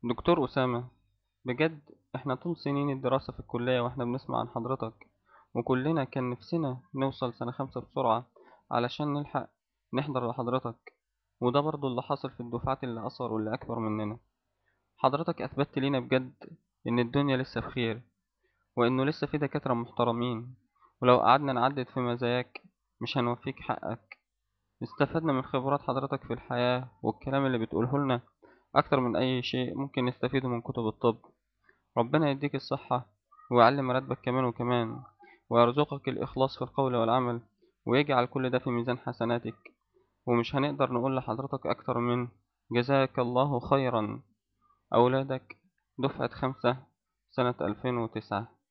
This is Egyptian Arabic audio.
دكتور أسامة بجد احنا طول سنين الدراسة في الكلية واحنا بنسمع عن حضرتك وكلنا كان نفسنا نوصل سنة خمسة بسرعة علشان نلحق نحضر لحضرتك وده برضو اللي حصل في الدفعات اللي أصغر واللي أكبر مننا حضرتك أثبتت لينا بجد إن الدنيا لسه بخير وإنه لسه في دكاترة محترمين ولو قعدنا نعدد في مزاياك مش هنوفيك حقك استفدنا من خبرات حضرتك في الحياة والكلام اللي بتقوله لنا أكتر من أي شيء ممكن نستفيده من كتب الطب ربنا يديك الصحة ويعلي مراتبك كمان وكمان ويرزقك الإخلاص في القول والعمل ويجعل كل ده في ميزان حسناتك ومش هنقدر نقول لحضرتك أكتر من جزاك الله خيرا أولادك دفعة خمسة سنة 2009